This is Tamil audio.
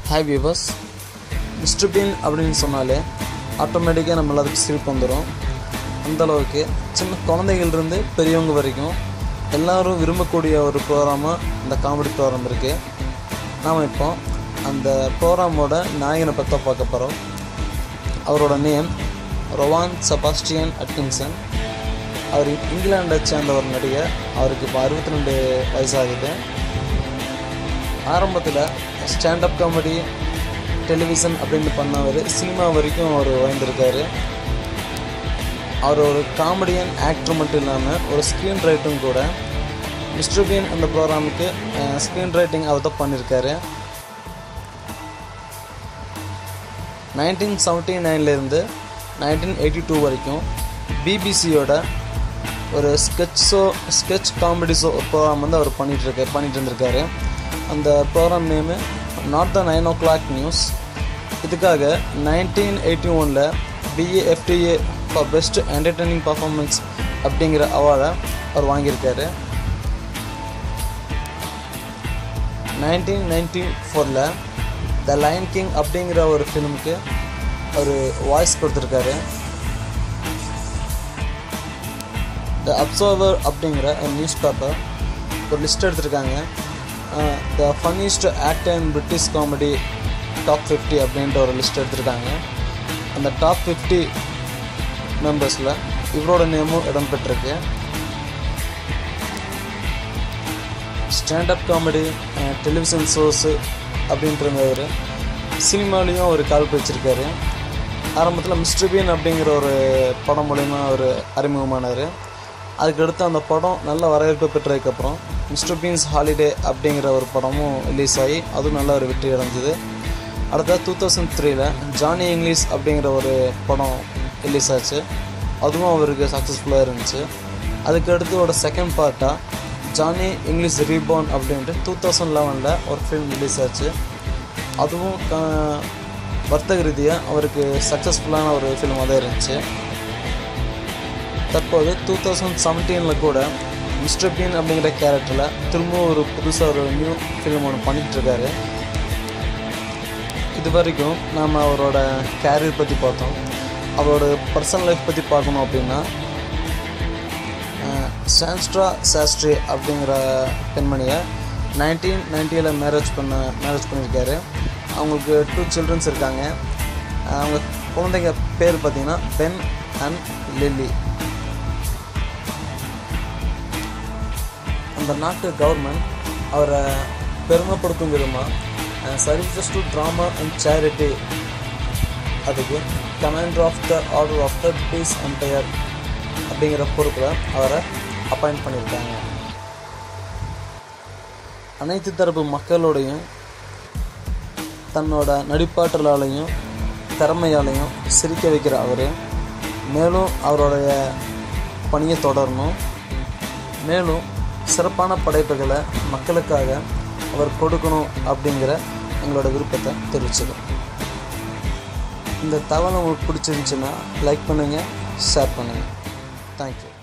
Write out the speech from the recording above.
ஹாய் வியூவர்ஸ் மிஸ்டர் பீன் அப்படின்னு சொன்னாலே ஆட்டோமேட்டிக்காக நம்ம எல்லாத்துக்கும் சிரிப்பு வந்துடும் அந்தளவுக்கு சின்ன குழந்தைகள்லேருந்து பெரியவங்க வரைக்கும் எல்லாரும் விரும்பக்கூடிய ஒரு ப்ரோக்ராமாக இந்த காமெடி ப்ரோக்ராம் இருக்குது நாம் இப்போ அந்த ப்ரோக்ராமோட நாயகனை பற்றி பார்க்க போகிறோம் அவரோட நேம் ரொவான் செபாஸ்டியன் அட்கின்சன் அவர் இங்கிலாண்டை சேர்ந்த ஒரு நடிகர் அவருக்கு இப்போ அறுபத்தி ரெண்டு வயசாகுது ஆரம்பத்தில் ஸ்டாண்டப் காமெடி டெலிவிஷன் அப்படின்னு பண்ணவர் சினிமா வரைக்கும் அவர் வாழ்ந்திருக்காரு அவர் ஒரு காமெடியன் ஆக்டர் மட்டும் இல்லாமல் ஒரு ஸ்க்ரீன் ரைட்டும் கூட மிஸ்டர் பீன் அந்த ப்ரோக்ராமுக்கு ஸ்க்ரீன் ரைட்டிங் அவர் தான் பண்ணியிருக்காரு நைன்டீன் செவன்ட்டி நைன்லேருந்து நைன்டீன் எயிட்டி டூ வரைக்கும் பிபிசியோட ஒரு sketch show sketch comedy show ஒரு ப்ரோக்ராம் வந்து அவர் பண்ணிகிட்டு இருக்க பண்ணிட்டு இருந்திருக்காரு அந்த programme name not the nine o'clock news இதுக்காக நைன்டீன் எயிட்டி ஒனில் BAFTA for best entertaining performance அப்படிங்கிற அவார்டை அவர் வாங்கியிருக்காரு நைன்டீன் நைன்டி ஃபோரில் த லைன் கிங் அப்படிங்கிற ஒரு ஃபிலிமுக்கு ஒரு வாய்ஸ் கொடுத்துருக்காரு த அப்சர்வர் அப்படிங்கிற நியூஸ் பேப்பர் ஒரு லிஸ்ட் எடுத்திருக்காங்க the funniest actor in British comedy top fifty அப்படின்ற ஒரு லிஸ்ட் எடுத்திருக்காங்க அந்த டாப் ஃபிஃப்டி மெம்பர்ஸில் இவரோட நேமும் இடம்பெற்றிருக்கு ஸ்டாண்டப் காமெடி டெலிவிஷன் ஷோஸு அப்படின்றவர் சினிமாலேயும் ஒரு கால் வச்சிருக்காரு ஆரம்பத்தில் மிஸ்டர் பீன் அப்படிங்கிற ஒரு படம் மூலிமா அவர் அறிமுகமானார் அதுக்கடுத்து அந்த படம் நல்ல வரவேற்பு பெற்றதுக்கப்புறம் மிஸ்டர் பீன்ஸ் ஹாலிடே அப்படிங்கிற ஒரு படமும் ரிலீஸ் ஆகி அதுவும் நல்ல ஒரு வெற்றி அடைஞ்சிது அடுத்த டூ தௌசண்ட் த்ரீல ஜானி இங்கிலீஷ் அப்படிங்கிற ஒரு படம் ரிலீஸ் ஆச்சு அதுவும் அவருக்கு சக்ஸஸ்ஃபுல்லாக இருந்துச்சு அதுக்கு அடுத்தோட செகண்ட் பார்ட்டாக ஜானி இங்கிலீஷ் ரீபார்ன் அப்படின்ட்டு டூ தௌசண்ட் லெவனில் ஒரு ஃபிலிம் ரிலீஸ் ஆச்சு அதுவும் வர்த்தக ரீதியாக அவருக்கு சக்ஸஸ்ஃபுல்லான ஒரு ஃபிலிமாக தான் இருந்துச்சு தற்போது டூ தௌசண்ட் செவன்டீனில் கூட மிஸ்டர் பீன் அப்படிங்கிற கேரக்டரில் திரும்பவும் ஒரு புதுசாக ஒரு நியூ ஃபிலிம் ஒன்று பண்ணிகிட்ருக்காரு இது வரைக்கும் நாம் அவரோட கேரியர் பற்றி பார்த்தோம் அவரோட பர்சனல் லைஃப் பற்றி பார்க்கணும் அப்படின்னா சான்ஸ்ட்ரா சாஸ்ட்ரி அப்படிங்கிற பெண்மணியை நைன்டீன் நைன்ட்டியில் மேரேஜ் பண்ண மேரேஜ் பண்ணியிருக்காரு அவங்களுக்கு டூ சில்ட்ரன்ஸ் இருக்காங்க அவங்க குழந்தைங்க பேர் பார்த்திங்கன்னா பென் அண்ட் லில்லி அந்த நாட்டு கவர்மெண்ட் அவரை பெருமைப்படுத்தும் விதமாக services to drama and charity அதுக்கு commander of the order of the peace empire அப்படிங்கிற பொறுப்பில் அவரை அப்பாயிண்ட் பண்ணியிருக்காங்க அனைத்து தரப்பு மக்களோடையும் தன்னோட நடிப்பாற்றலாலையும் திறமையாலையும் சிரிக்க வைக்கிற அவர் மேலும் அவருடைய பணியை தொடரணும் மேலும் சிறப்பான படைப்புகளை மக்களுக்காக அவர் கொடுக்கணும் அப்படிங்கிற எங்களோட விருப்பத்தை தெரிவிச்சிடும் இந்த தகவல் உங்களுக்கு பிடிச்சிருந்துச்சுன்னா லைக் பண்ணுங்கள் ஷேர் பண்ணுங்கள் தேங்க்யூ